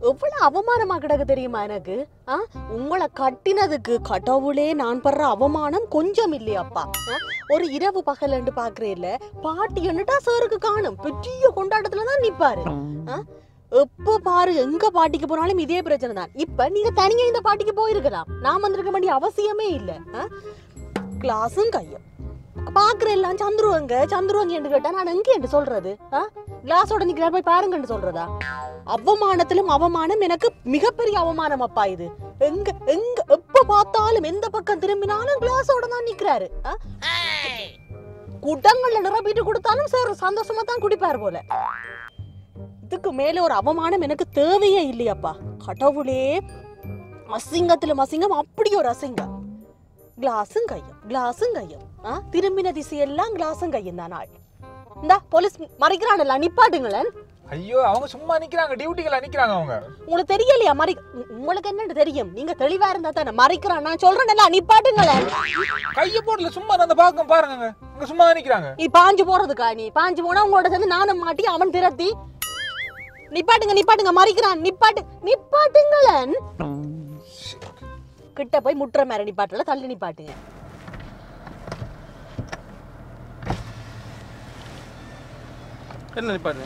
எவ்வளவு அவமானமா கிடக்கு தெரியுமா எனக்கு ஆ உங்களை கட்டினதுக்கு கடவுளே நான் படுற அவமானம் கொஞ்சம் இல்லையாப்பா ஆ? ஒரு இரவு பகலண்டு பாக்குறேல்ல பாட்டி என்னட்டா சாருக்கு காணும் பெரிய கொண்டாட்டத்துல தான் நிப்பாரு ஆ? எப்ப பாரு எங்க பாட்டிக்கு போனாலும் இதே பிரச்சனை தான் இப்ப நீங்க தனியா இந்த பாட்டிக்கு போயிருக்கலாம் நான் வந்திருக்க வேண்டிய அவசியமே இல்ல கிளாஸும் கையும் பாக்குற எல்லாம் சந்துருவங்க சந்துருவங்க என்று கேட்டா நான் எங்க என்று சொல்றது கிளாஸோட நிக்கிறார் போய் பாருங்கன்னு சொல்றதா அவமானத்திலும் அவமானம் எனக்கு மிகப்பெரிய அவமானம் அப்பா இது எங்க எங்க எப்ப பார்த்தாலும் எந்த பக்கம் திரும்பினாலும் கிளாஸோட தான் நிக்கிறாரு ஆ? குடங்கள்ல நிரப்பிட்டு கொடுத்தாலும் சார் சந்தோஷமா தான் குடிப்பார் போல இதுக்கு மேல ஒரு அவமானம் எனக்கு தேவையே இல்லையாப்பா கடவுளே அசிங்கத்திலும் அசிங்கம் அப்படி ஒரு அசிங்கம் கிளாஸும் கையும் கிளாஸும் கையும் ஆ திரும்பின திசையெல்லாம் கிளாஸும் கையும் தான் நாள் இந்தா போலீஸ் மறைக்கிறான்ல நிப்பாட்டுங்களேன் ஐயோ அவங்க சும்மா நிக்கிறாங்க டியூட்டிகளா நிக்கிறாங்க அவங்க உங்களுக்கு தெரியலையா மறை உ- உங்களுக்கு என்னன்னு தெரியும் நீங்க தெளிவா இருந்தா தானே மறைக்கிறான் நான் சொல்றேன்ல நிப்பாட்டுங்களேன் கைய போடல சும்மா அந்த பாக்கம் பாருங்க அங்க சும்மா தான் நிக்கிறாங்க நீ பாஞ்சு போறதுக்கா நீ பாஞ்சு போனா உங்களோட சேர்ந்து நானும் மாட்டி அவன் திரத்தி நிப்பாட்டுங்க நிப்பாட்டுங்க மறைக்கிறான் நிப்பாட்டு நிப்பாட்டுங்களேன் கிட்ட போய் முட்டுற மாதிரி நிப்பாட்டல தள்ளி நிப்பாட்டுங்க என்ன நிப்பாரு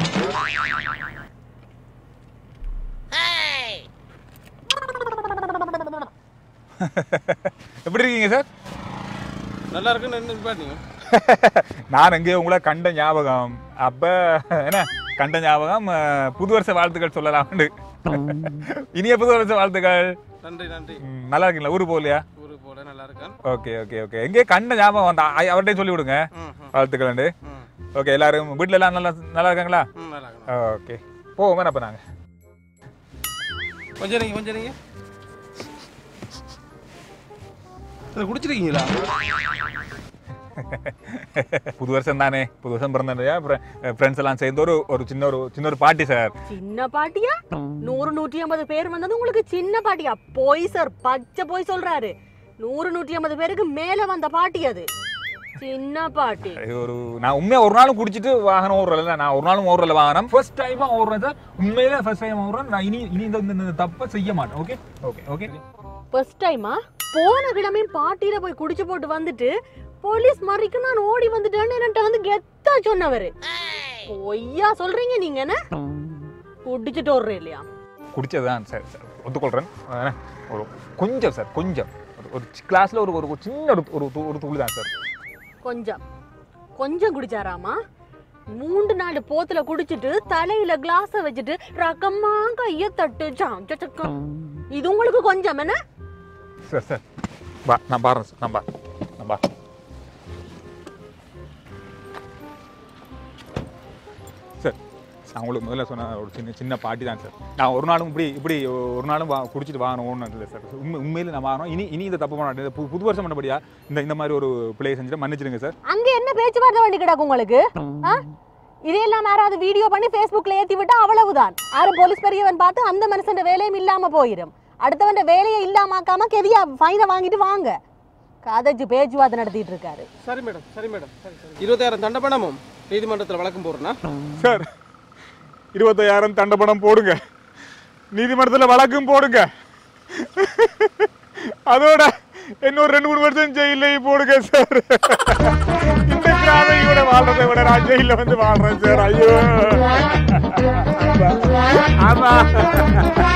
எப்படி இருக்கீங்க சார் நல்லா இருக்குன்னு என்ன நிப்பாட்டிங்க நான் எங்கேயோ உங்களை கண்ட ஞாபகம் அப்ப என்ன கண்ட ஞாபகம் அஹ், புது வருஷ வாழ்த்துக்கள் சொல்லலாம்னு இனிய புது வருஷ வாழ்த்துக்கள் நன்றி நன்றி ம், நல்லா இருக்கீங்களா ஊரு போகலையா ஊருக்கு போட நல்லா இருக்கேன் ஓகே ஓகே ஓகே எங்கே கண்ட ஞாபகம் வந்தா அவர்கிட்ட சொல்லி விடுங்க ம் ம், வாழ்த்துக்கள் ம் ஓகே எல்லாரும் வீட்ல எல்லாம் நல்லா நல்லா இருக்காங்களா ம் நல்லா இருக்கேன் ஓகே போவோம் அப்ப நாங்க கொஞ்சம் நீங்க கொஞ்சம் நீங்க இதை குடிச்சிருக்கீங்களா புது வருஷம் தானே புது வருஷம் பிறந்தா ஃப்ரெண்ட்ஸ் எல்லாம் சேர்ந்து ஒரு ஒரு சின்ன ஒரு சின்ன ஒரு பார்ட்டி சார் சின்ன பாட்டியா நூறு நூற்றி ஐம்பது பேர் வந்தது உங்களுக்கு சின்ன பாட்டியா போய் சார் பச்சை போய் சொல்றாரு நூறு நூற்றி ஐம்பது பேருக்கு மேல வந்த பாட்டி அது சின்ன பாட்டி இது ஒரு நான் உண்மையா ஒரு நாளும் குடிச்சிட்டு வாகனம் ஓடுறல நான் ஒரு நாளும் ஓடுறல வாகனம் ஃபர்ஸ்ட் டைமா ஓடுறேன் சார் உண்மையிலே ஃபர்ஸ்ட் டைம் ஓடுறேன் நான் இனி இனி இந்த இந்த- இந்த தப்பை செய்ய மாட்டேன் ஓகே ஓகே ஓகே ஃபர்ஸ்ட் டைமா போன கிழமையும் பாட்டியில போய் குடிச்சு போட்டு வந்துட்டு போலீஸ் மறிக்கு நான் ஓடி வந்துட்டேன்னு என்கிட்ட வந்து கெத்தா சொன்னவரு பொய்யா சொல்றீங்க நீங்க என்ன குடிச்சிட்டு ஓடுறேன் இல்லையா குடிச்சதுதான் சார் சார் ஒத்துக்கொள்றேன் அஹ், ஒரு கொஞ்சம் சார் கொஞ்சம் ஒரு- ஒரு கிளாஸ்ல ஒரு ஒரு சின்ன ஒரு ஒரு து- ஒரு துளி தான் சார் கொஞ்சம் கொஞ்சம் குடிச்சாராமா மூன்று நாலு போத்துல குடிச்சிட்டு தலையில கிளாஸ வச்சுட்டு ரகமா கைய தட்டு சாம் சச்சக்கம். இது உங்களுக்கு கொஞ்சம் என்ன சார் சார் பா நான் பாருறேன் சார் நான் பா நான் பா சார் நான் உங்களுக்கு முதல்ல சொன்ன ஒரு சின்ன சின்ன பாட்டி தான் சார் நான் ஒரு நாளும் இப்படி இப்படி ஒரு நாளும் வா குடிச்சிட்டு வாங்கணும் ஓடணும் இல்லை சார் உண்மை உண்மையில நான் வாங்கணும் இனி இனி இந்த தப்பு பண்ண மாட்டேன் புது புது வருஷம் பண்ணபடியா இந்த இந்த மாதிரி ஒரு பிள்ளையை செஞ்சுட்டு மன்னிச்சிடுங்க சார் அங்க என்ன பேச்சுவார்த்தை வேண்டி கிடக்கு உங்களுக்கு ஆ? இதையெல்லாம் யாராவது வீடியோ பண்ணி Facebookல ஏத்தி விட்டா அவ்வளவுதான் யாரும் போலீஸ் பெரியவன் பார்த்து அந்த மனுஷன் வேலையும் இல்லாம போயிடும் அடுத்தவன் வேலையை இல்லாமக்காம கெதியா ஃபைனை வாங்கிட்டு வாங்க கதைச்சு பேச்சுவார்த்தை நடத்திட்டு இருக்காரு சரி மேடம் சரி மேடம் சரி சரி இருபத்தாயிரம் தண்டை பணமும் நீதிமன்றத்தில் வழக்கம் போடுறேன்னா சார் இருபத்தையாயிரம் தண்ட பணம் போடுங்க நீதிமன்றத்தில் வழக்கும் போடுங்க அதோட இன்னொரு ரெண்டு மூணு வருஷம் ஜெயிலையும் போடுங்க சார் இந்த கிராமையோட வாழ்றதை விட நான் ஜெயில வந்து வாழ்றேன் சார் ஐயோ ஆமா